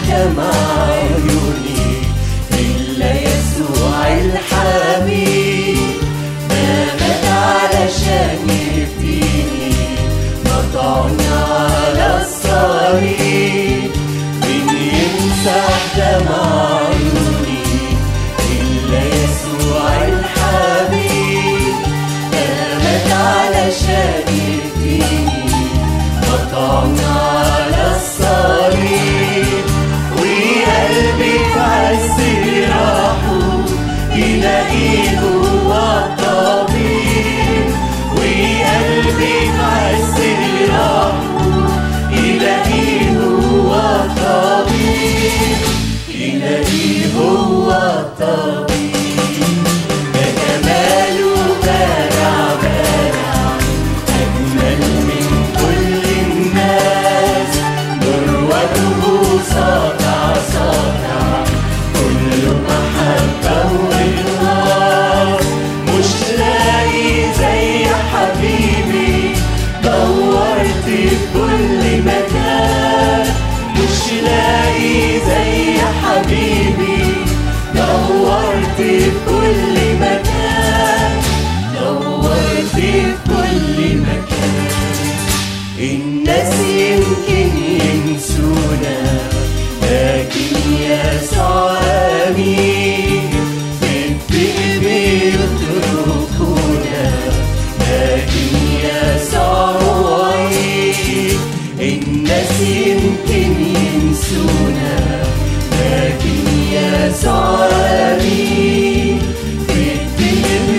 دمع عيوني إلا يسوع الحبيب ما مات علشان يفديني مطعن على الصليب مين يمسح دمع عيوني إلا يسوع الحبيب ما مات علشان يفديني مطعن على الصليب وقلبي في عز راحه يلاقيه هو الطبيب وقلبي في عز راحه يلاقيه هو الطبيب يلاقيه هو الطبيب ده جماله بارع بارع أجمل من كل الناس مروته ساطع ساطع كله محبة وإخلاص مش لاقي زي حبيبي دورت في كل مكان مش لاقي زي حبيبي دورت في كل مكان دورت في كل مكان الناس يمكن ينسونا لكن يسوع أمين في الذئب يتركونا لكن يسوع عين الناس يمكن ينسونا لكن يسوع أمين في الذئب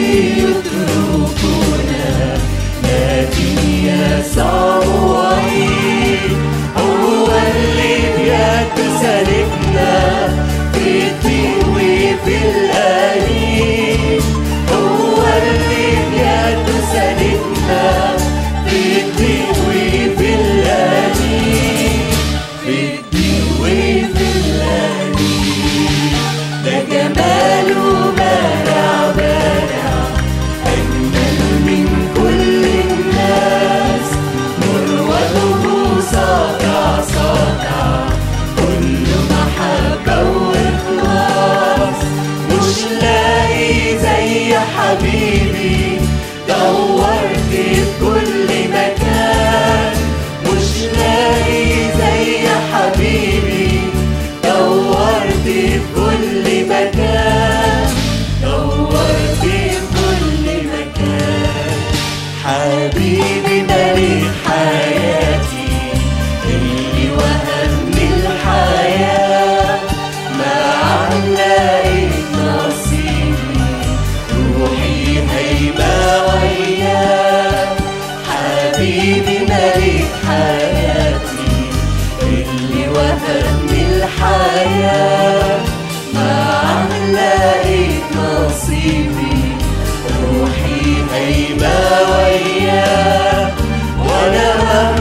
يتركونا لكن يسوع عين هو اللي بيده سالكنا في الدين وفي الآلين هو اللي بيده سالكنا في الدين وفي الآلين في الدين وفي الآلين ده جماله بارع بارع أجمل من كل الناس مروته ساطع ساطع كل محبة وإخلاص مش لاقي زي حبيبي دورت في كل مكان مش لاقي زي حبيبي دورت في كل مكان دورت في كل مكان حبيبي ملك حياتي اللي وهبني الحياة معاه لقيت نصيبي روحي هيبة وياه حبيبي ملك حياتي اللي وهبني الحياة معاه لقيت نصيبي روحي هيبة وياه وانا مهما